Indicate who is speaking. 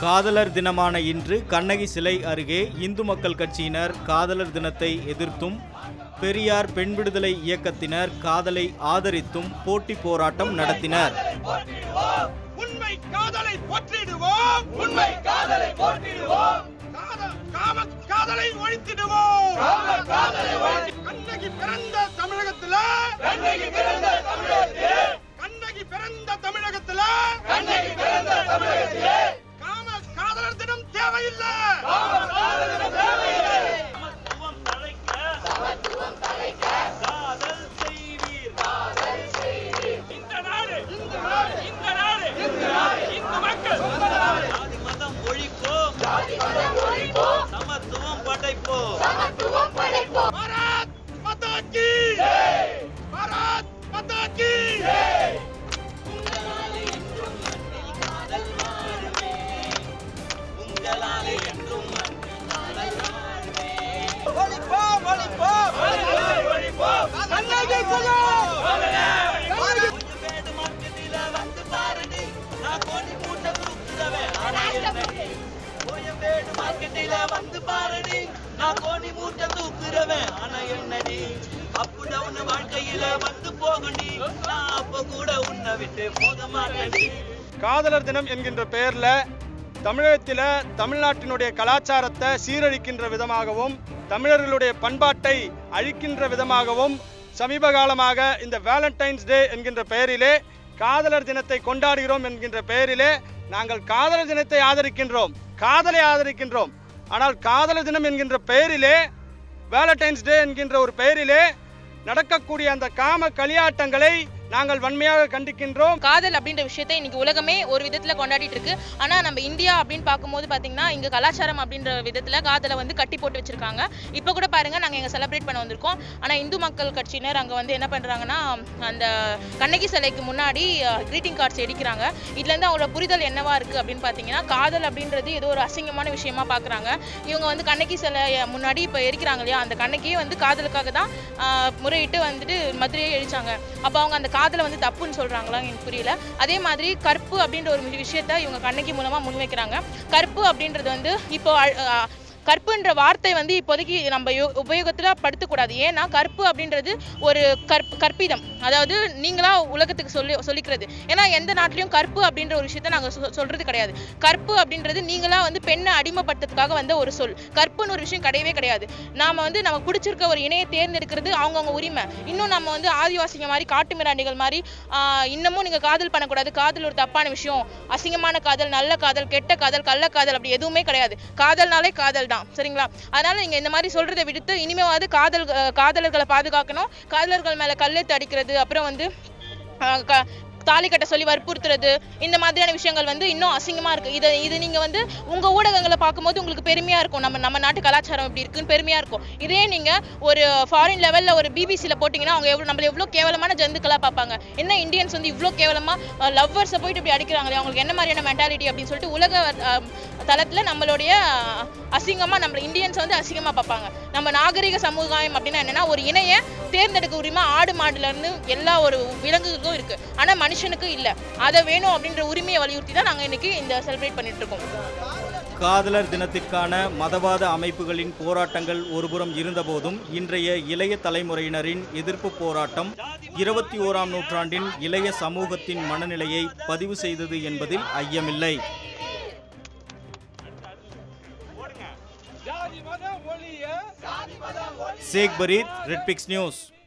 Speaker 1: காதலர் தினமான இன்று கண்ணகி சிலை அருகே இந்து மக்கள் கட்சியினர் காதலர் தினத்தை எதிர்த்தும் பெரியார் பெண் விடுதலை இயக்கத்தினர் காதலை ஆதரித்தும் போட்டி போராட்டம் நடத்தினர்
Speaker 2: உண்மை காதலை போற்றிடுவோம் உண்மை காதலை போற்றிடுவோம் காம காதலை ஒழித்திடுவோம் காதலை கண்ணகி பிறந்த தமிழகத்துல கண்ணகி பிறந்த தமிழகத்திலே கண்ணகி பிறந்த தமிழகத்துல கண்ணகி பிறந்த தமிழகத்திலே காம காதலர் தினம் தேவையில்லை காம காதலர் தினம் தேவையில்லை
Speaker 3: சமத்துவம் தழைக்க காதல் செய்வீர்
Speaker 2: இந்த நாடு இந்த நாடு இந்த நாடு இந்த நாடு இந்த மக்கள்
Speaker 3: ஜாதி மதம் ஒழிப்போம் சமத்துவம் படைப்போம்
Speaker 2: பாரத் மாதா கி பாரத் மாதா கி
Speaker 3: உங்களாலே என்றும்
Speaker 2: ஒழிப்போம் ஒழிப்போம் ஒழிப்போம் கண்ணகி
Speaker 3: வேடு மார்க்கெட்டில வந்து பாருடி நான் கோடி மூட்டை தூக்குறவன் ஆனா என்னடி கோயம்பேடு மார்க்கெட்டில வந்து பாருடி நான் கோடி மூட்டை தூக்குறவன் ஆனா என்னடி அப்பு டவுன் வாழ்க்கையில வந்து போகண்டி நான் அப்ப கூட உன்னை விட்டு போக மாட்டேன்டி
Speaker 4: காதலர் தினம் என்கின்ற பெயர்ல தமிழகத்தில் தமிழ்நாட்டினுடைய கலாச்சாரத்தை சீரழிக்கின்ற விதமாகவும் தமிழர்களுடைய பண்பாட்டை அழிக்கின்ற விதமாகவும் சமீப காலமாக இந்த வேலண்டைன்ஸ் டே என்கின்ற பெயரிலே காதலர் தினத்தை கொண்டாடுகிறோம் என்கின்ற பெயரிலே நாங்கள் காதலர் தினத்தை ஆதரிக்கின்றோம் காதலை ஆதரிக்கின்றோம் ஆனால் காதலர் தினம் என்கின்ற பெயரிலே வேலண்டைன்ஸ் டே என்கின்ற ஒரு பெயரிலே நடக்கக்கூடிய அந்த காம களியாட்டங்களை நாங்கள் வன்மையாக கண்டிக்கின்றோம்
Speaker 5: காதல் அப்படின்ற விஷயத்தை இன்னைக்கு உலகமே ஒரு விதத்துல கொண்டாடிட்டு இருக்கு ஆனா நம்ம இந்தியா அப்படின்னு பார்க்கும்போது பாத்தீங்கன்னா இங்க கலாச்சாரம் அப்படின்ற விதத்துல காதலை வந்து கட்டி போட்டு வச்சிருக்காங்க இப்போ கூட பாருங்க நாங்க எங்க செலிப்ரேட் பண்ண வந்திருக்கோம் ஆனா இந்து மக்கள் கட்சியினர் அங்க வந்து என்ன பண்றாங்கன்னா அந்த கண்ணகி சிலைக்கு முன்னாடி கிரீட்டிங் கார்ட்ஸ் எடிக்கிறாங்க இதுல இருந்து அவங்களோட புரிதல் என்னவா இருக்கு அப்படின்னு பாத்தீங்கன்னா காதல் அப்படின்றது ஏதோ ஒரு அசிங்கமான விஷயமா பாக்குறாங்க இவங்க வந்து கண்ணகி சிலை முன்னாடி இப்போ எரிக்கிறாங்க இல்லையா அந்த கண்ணகியே வந்து காதலுக்காக தான் ஆஹ், முறையிட்டு வந்துட்டு மதுரையை எரிச்சாங்க அப்போ அவங்க அந்த காதலை வந்து தப்புன்னு சொல்றாங்களா எனக்கு புரியல அதே மாதிரி கற்பு அப்படின்ற ஒரு விஷயத்த இவங்க கண்ணகி மூலமா முன்வைக்கிறாங்க கற்பு அப்படின்றது வந்து இப்போ அழ்- ஆஹ், கற்புன்ற வார்த்தை வந்து இப்போதைக்கு நம்ம யோ- உபயோகத்துல படுத்தக்கூடாது ஏன்னா கற்பு அப்படின்றது ஒரு கற்ப கற்பிதம் அதாவது நீங்களா உலகத்துக்கு சொல்லி சொல்லிக்கிறது ஏன்னா எந்த நாட்டிலையும் கற்பு அப்படின்ற ஒரு விஷயத்த நாங்க சொ- சொல்றது கிடையாது கற்பு அப்படின்றது நீங்களா வந்து பெண்ணை அடிமைப்படுத்துறதுக்காக வந்த ஒரு சொல் கற்புன்னு ஒரு விஷயம் கிடையவே கிடையாது நாம வந்து நமக்கு பிடிச்சிருக்க ஒரு இணையை தேர்ந்தெடுக்கிறது அவங்கவுங்க உரிமை இன்னும் நம்ம வந்து ஆதிவாசிங்க மாதிரி காட்டு மிராண்டிகள் மாதிரி ஆஹ், இன்னமும் நீங்க காதல் பண்ணக்கூடாது காதல் ஒரு தப்பான விஷயம் அசிங்கமான காதல் நல்ல காதல் கெட்ட காதல் கள்ள காதல் அப்படி எதுவுமே கிடையாது காதல்னாலே காதல் தான் சரிங்களா அதனால நீங்க இந்த மாதிரி சொல்றதை விடுத்து இனிமேவாவது காதல் அஹ், காதலர்களை பாதுகாக்கணும் காதலர்கள் மேல கல்லெத்து அடிக்கிறது அப்புறம் வந்து ஆஹ், க- தாலி கட்ட சொல்லி வற்புறுத்துறது இந்த மாதிரியான விஷயங்கள் வந்து இன்னும் அசிங்கமா இருக்கு இது இது நீங்க வந்து உங்க ஊடகங்களை பார்க்கும்போது உங்களுக்கு பெருமையா இருக்கும் நம்ம நம்ம நாட்டு கலாச்சாரம் இப்படி இருக்குன்னு பெருமையா இருக்கும் இதே நீங்க ஒரு ஃபாரின் லெவல்ல ஒரு பிபிசில போட்டீங்கன்னா அவங்க எவ்வளவு நம்மள எவ்வளவு கேவலமான ஜந்துக்களா பார்ப்பாங்க என்ன இந்தியன்ஸ் வந்து இவ்வளவு கேவலமா லவ்வர்ஸை போயிட்டு இப்படி அடிக்கிறாங்களே அவங்களுக்கு என்ன மாதிரியான மென்டாலிட்டி அப்படின்னு சொல்லிட்டு உலக அஹ், தளத்துல நம்மளுடைய அஹ், அசிங்கமா நம்ம இந்தியன்ஸ் வந்து அசிங்கமா பார்ப்பாங்க நம்ம நாகரிக சமுதாயம் அப்படின்னா என்னன்னா ஒரு இணைய தேர்ந்தெடுக்க உரிமை ஆடு மாடுல இருந்து எல்லா ஒரு விலங்குகளுக்கும் இருக்கு ஆனா மனுஷனுக்கு இல்ல அதை வேணும் அப்படின்ற உரிமையை வலியுறுத்தி தான் நாங்க இன்னைக்கு இந்த செலிப்ரேட் பண்ணிட்டு இருக்கோம்
Speaker 1: காதலர் தினத்திற்கான மதவாத அமைப்புகளின் போராட்டங்கள் ஒருபுறம் இருந்தபோதும் இன்றைய இளைய தலைமுறையினரின் எதிர்ப்பு போராட்டம் இருபத்தி ஓராம் நூற்றாண்டின் இளைய சமூகத்தின் மனநிலையை பதிவு செய்தது என்பதில் ஐயமில்லை
Speaker 2: ஜாதி மத ஒளிய
Speaker 1: சேக் பரீத் ரெட்பிக்ஸ் நியூஸ்